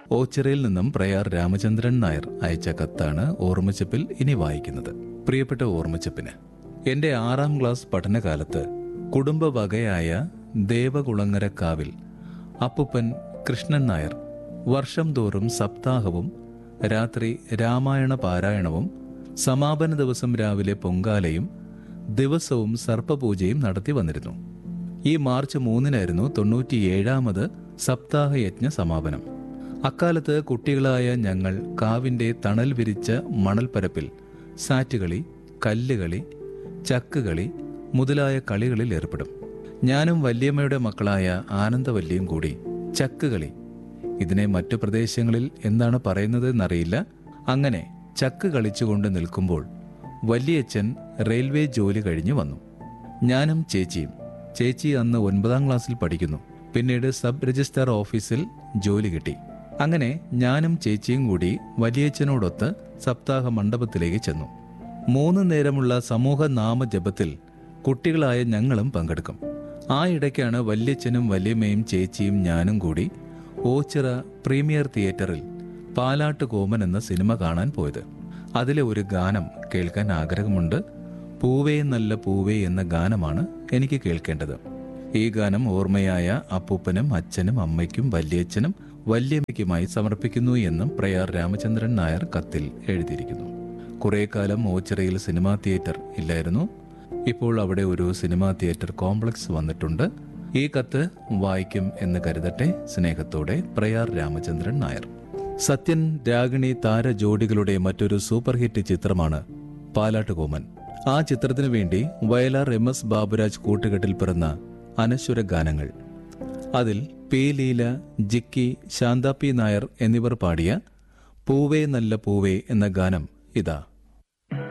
ഓച്ചിറയിൽ നിന്നും പ്രയാർ രാമചന്ദ്രൻ നായർ അയച്ച കത്താണ് ഓർമ്മച്ചപ്പിൽ ഇനി വായിക്കുന്നത് പ്രിയപ്പെട്ട ഓർമ്മച്ചപ്പിന് എന്റെ ആറാം ക്ലാസ് പഠനകാലത്ത് കുടുംബവകയായ ദേവകുളങ്ങരക്കാവിൽ അപ്പുപ്പൻ കൃഷ്ണൻ നായർ വർഷം തോറും സപ്താഹവും രാത്രി രാമായണ പാരായണവും സമാപന ദിവസം രാവിലെ പൊങ്കാലയും ദിവസവും സർപ്പപൂജയും നടത്തി വന്നിരുന്നു ഈ മാർച്ച് മൂന്നിനായിരുന്നു തൊണ്ണൂറ്റിയേഴാമത് സപ്താഹയജ്ഞ സമാപനം അക്കാലത്ത് കുട്ടികളായ ഞങ്ങൾ കാവിന്റെ തണൽ വിരിച്ച മണൽപ്പരപ്പിൽ സാറ്റുകളി കല്ലുകളി ചക്കുകളി മുതലായ കളികളിൽ ഏർപ്പെടും ഞാനും വല്യമ്മയുടെ മക്കളായ ആനന്ദവല്ലിയും കൂടി ചക്കുകളി ഇതിനെ മറ്റു പ്രദേശങ്ങളിൽ എന്താണ് പറയുന്നത് എന്നറിയില്ല അങ്ങനെ ചക്ക് കളിച്ചുകൊണ്ട് നിൽക്കുമ്പോൾ വല്യച്ഛൻ റെയിൽവേ ജോലി കഴിഞ്ഞു വന്നു ഞാനും ചേച്ചിയും ചേച്ചി അന്ന് ഒൻപതാം ക്ലാസ്സിൽ പഠിക്കുന്നു പിന്നീട് സബ് രജിസ്ട്രാർ ഓഫീസിൽ ജോലി കിട്ടി അങ്ങനെ ഞാനും ചേച്ചിയും കൂടി വലിയച്ഛനോടൊത്ത് സപ്താഹ മണ്ഡപത്തിലേക്ക് ചെന്നു മൂന്ന് നേരമുള്ള സമൂഹ നാമജപത്തിൽ കുട്ടികളായ ഞങ്ങളും പങ്കെടുക്കും ആ ഇടയ്ക്കാണ് വല്യച്ഛനും വല്യമ്മയും ചേച്ചിയും ഞാനും കൂടി ഓച്ചിറ പ്രീമിയർ തിയേറ്ററിൽ പാലാട്ട് കോമൻ എന്ന സിനിമ കാണാൻ പോയത് അതിലെ ഒരു ഗാനം കേൾക്കാൻ ആഗ്രഹമുണ്ട് പൂവേ നല്ല പൂവേ എന്ന ഗാനമാണ് എനിക്ക് കേൾക്കേണ്ടത് ഈ ഗാനം ഓർമ്മയായ അപ്പൂപ്പനും അച്ഛനും അമ്മയ്ക്കും വല്യച്ഛനും വല്യമ്മയ്ക്കുമായി സമർപ്പിക്കുന്നു എന്നും പ്രയാർ രാമചന്ദ്രൻ നായർ കത്തിൽ എഴുതിയിരിക്കുന്നു കുറെ കാലം ഓച്ചിറയിൽ സിനിമാ തിയേറ്റർ ഇല്ലായിരുന്നു ഇപ്പോൾ അവിടെ ഒരു സിനിമാ തിയേറ്റർ കോംപ്ലക്സ് വന്നിട്ടുണ്ട് ഈ കത്ത് വായിക്കും എന്ന് കരുതട്ടെ സ്നേഹത്തോടെ പ്രയാർ രാമചന്ദ്രൻ നായർ സത്യൻ രാഗിണി താര ജോഡികളുടെ മറ്റൊരു സൂപ്പർ ഹിറ്റ് ചിത്രമാണ് പാലാട്ട് കോമൻ ആ ചിത്രത്തിനു വേണ്ടി വയലാർ എം എസ് ബാബുരാജ് കൂട്ടുകെട്ടിൽ പിറന്ന അനശ്വര ഗാനങ്ങൾ അതിൽ പി ലീല ജിക്കി ശാന്ത പി നായർ എന്നിവർ പാടിയ പൂവേ നല്ല പൂവേ എന്ന ഗാനം ഇതാ